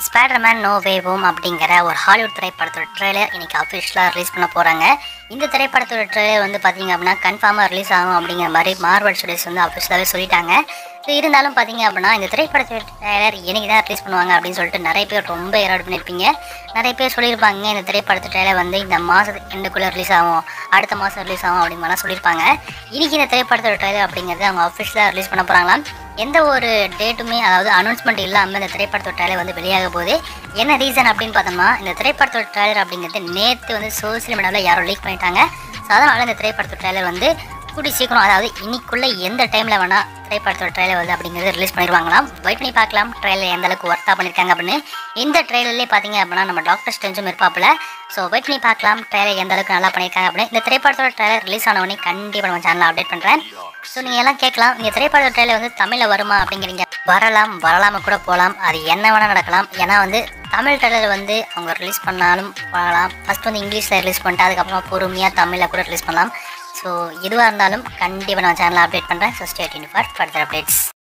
Spiderman no வே home அப்படிங்கிற ஒரு Hollywood திரைப்படத்தோட ட்ரெய்லர் இன்னைக்கு அஃபிஷியலாக ரிலீஸ் பண்ண போகிறாங்க இந்த திரைப்படத்தோட ட்ரெய்லர் வந்து பார்த்தீங்க அப்படின்னா கன்ஃபார்மாக ரிலீஸ் ஆகும் அப்படிங்கிற மாதிரி மார்வல் ஸ்டுடியோஸ் வந்து அஃபிஷியலாகவே சொல்லிட்டாங்க ஸோ இருந்தாலும் பார்த்தீங்க அப்படின்னா இந்த திரைப்படத்தோட ட்ரெய்லர் என்னைக்கு தான் ரிலீஸ் பண்ணுவாங்க அப்படின்னு சொல்லிட்டு நிறைய பேர் ரொம்ப ஏற்பாடு பண்ணியிருப்பீங்க நிறைய பேர் சொல்லியிருப்பாங்க இந்த திரைப்படத்து ட்ரெய்லர் வந்து இந்த மாதத்துக்கு எண்டுக்குள்ளே ரிலீஸ் ஆகும் அடுத்த மாதம் ரிலீஸ் ஆகும் அப்படிங்கிற மாதிரிலாம் சொல்லியிருப்பாங்க இன்னைக்கு இந்த திரைப்படத்தோட ட்ரெய்லர் அப்படிங்கிறது அவங்க அஃபிஷியலாக ரிலீஸ் பண்ண போகிறாங்களாம் எந்த ஒரு டேட்டுமே அதாவது அனௌன்ஸ்மெண்ட் இல்லாமல் இந்த திரைப்படத்தோட ட்ரைலர் வந்து வெளியாக போகுது என்ன ரீசன் அப்படின்னு பார்த்தோம்னா இந்த திரைப்படத்தோட ட்ரைலர் அப்படிங்கிறது நேற்று வந்து சோசியல் மீடியாவில் யாரோ லீக் பண்ணிட்டாங்க ஸோ அதனால் இந்த திரைப்படத்தோட ட்ரைலர் வந்து கூடி சீக்கிரம் அதாவது இன்னைக்குள்ளே எந்த டைமில் வேணால் திரைப்படத்தோட ட்ரைலர் வந்து அப்படிங்கிறது ரிலீஸ் பண்ணிடுவாங்களாம் வெயிட் பண்ணி பார்க்கலாம் ட்ரைலர் எந்த அளவுக்கு ஒர்த்தாக பண்ணியிருக்காங்க அப்படின்னு இந்த ட்ரைலர்லேயே பார்த்தீங்க அப்படின்னா நம்ம டாக்டர் ஸ்டெஞ்சும் இருப்பாப்புல ஸோ வெயிட் பண்ணி பார்க்கலாம் ட்ரைலர் எந்த அளவுக்கு நல்லா பண்ணியிருக்காங்க அப்படின்னு இந்த திரைப்படத்தோட ட்ரைலர் ரிலீஸ் ஆனவொடனே கண்டிப்பாக நம்ம சேனலில் அப்டேட் பண்ணுறேன் ஸோ நீங்கள் எல்லாம் கேட்கலாம் இந்த திரைப்பட ட்ரைலர் வந்து தமிழில் வருமா அப்படிங்கிறீங்க வரலாம் வரலாம கூட போகலாம் அது என்ன வேணால் நடக்கலாம் ஏன்னா வந்து தமிழ் ட்ரைலர் வந்து அவங்க ரிலீஸ் பண்ணாலும் பண்ணலாம் ஃபஸ்ட் வந்து இங்கிலீஷில் ரிலீஸ் பண்ணிட்டு அதுக்கப்புறமா பொறுமையாக தமிழில் கூட ரிலீஸ் பண்ணலாம் ஸோ எதுவாக இருந்தாலும் கண்டிப்பாக நான் சேனலில் அப்டேட் பண்ணுறேன் so stay tuned for further updates